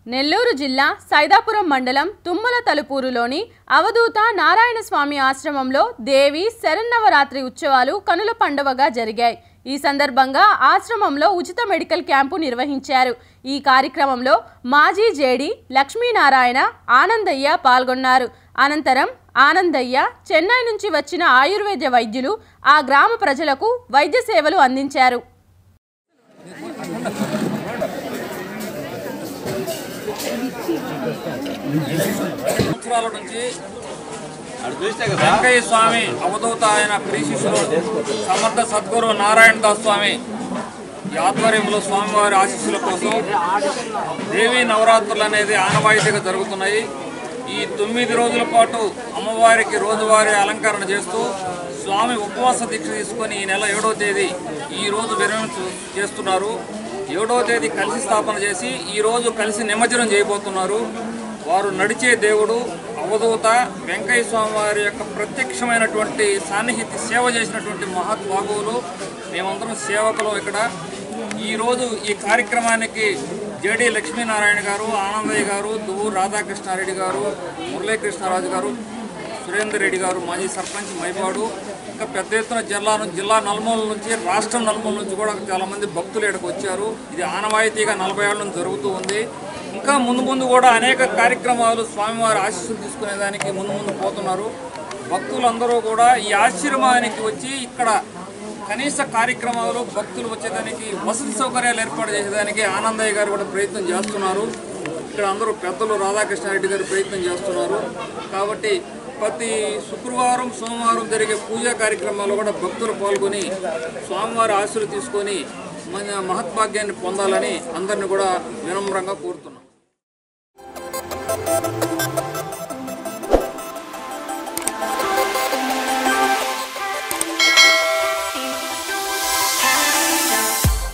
నెల్లూరు జిల్లా సైదాపురం మండలం తుమ్మల తలుపూరులోని అవధూత నారాయణ స్వామి ఆశ్రమంలో దేవి శరన్నవరాత్రి ఉత్సవాలు కనుల పండువగా జరిగాయి ఈ సందర్భంగా ఆశ్రమంలో ఉచిత మెడికల్ క్యాంపు నిర్వహించారు ఈ కార్యక్రమంలో మాజీ జేడి లక్ష్మీనారాయణ ఆనందయ్య పాల్గొన్నారు అనంతరం ఆనందయ్య చెన్నై నుంచి వచ్చిన ఆయుర్వేద వైద్యులు ఆ గ్రామ ప్రజలకు వైద్య సేవలు అందించారు సంవత్సరాల నుంచి వెంకయ్య స్వామి అవధూత ఆయన ప్రీశిష్యులు సమర్థ సద్గురు నారాయణ దాస్ స్వామి ఈ ఆధ్వర్యంలో స్వామివారి ఆశీస్సుల కోసం దేవీ నవరాత్రులు అనేది ఆనవాయితీగా జరుగుతున్నాయి ఈ తొమ్మిది రోజుల పాటు అమ్మవారికి రోజువారీ అలంకరణ చేస్తూ స్వామి ఉపవాస దీక్ష తీసుకొని ఈ నెల ఏడవ తేదీ ఈ రోజు విరమించు చేస్తున్నారు ఏడవ తేదీ కలిసి స్థాపన చేసి ఈ రోజు కలిసి నిమజ్జనం చేయబోతున్నారు వారు నడిచే దేవుడు అవధూత వెంకయ్య స్వామి వారి యొక్క ప్రత్యక్షమైనటువంటి సాన్నిహిత్య సేవ చేసినటువంటి మహాత్భాగువులు మేమందరం సేవకులు ఇక్కడ ఈరోజు ఈ కార్యక్రమానికి జేడి లక్ష్మీనారాయణ గారు ఆనందయ్య గారు దువ్వు రాధాకృష్ణారెడ్డి గారు మురళీకృష్ణరాజు గారు సురేందర్ రెడ్డి గారు మాజీ సర్పంచ్ మైపాడు ఇంకా పెద్ద ఎత్తున జిల్లా నుంచి జిల్లా నలుమూల నుంచి రాష్ట్రం నలుమూల నుంచి కూడా చాలా మంది భక్తులు ఇక్కడికి వచ్చారు ఇది ఆనవాయితీగా నలభై ఏళ్ళ నుంచి జరుగుతూ ఉంది ఇంకా ముందు ముందు కూడా అనేక కార్యక్రమాలు స్వామివారి ఆశీస్సులు తీసుకునేదానికి ముందు ముందు పోతున్నారు భక్తులందరూ కూడా ఈ ఆశ్రమానికి వచ్చి ఇక్కడ కనీస కార్యక్రమాలు భక్తులు వచ్చేదానికి వసతి సౌకర్యాలు ఏర్పాటు చేసేదానికి ఆనందయ్య గారు కూడా ప్రయత్నం చేస్తున్నారు ఇక్కడ అందరూ పెద్దలు రాధాకృష్ణారెడ్డి గారు ప్రయత్నం చేస్తున్నారు కాబట్టి ప్రతి శుక్రవారం సోమవారం జరిగే పూజా కార్యక్రమాల్లో కూడా భక్తులు పాల్గొని స్వామివారి ఆశలు తీసుకొని మన మహత్భాగ్యాన్ని పొందాలని అందరిని కూడా వినమ్రంగా కోరుతున్నాం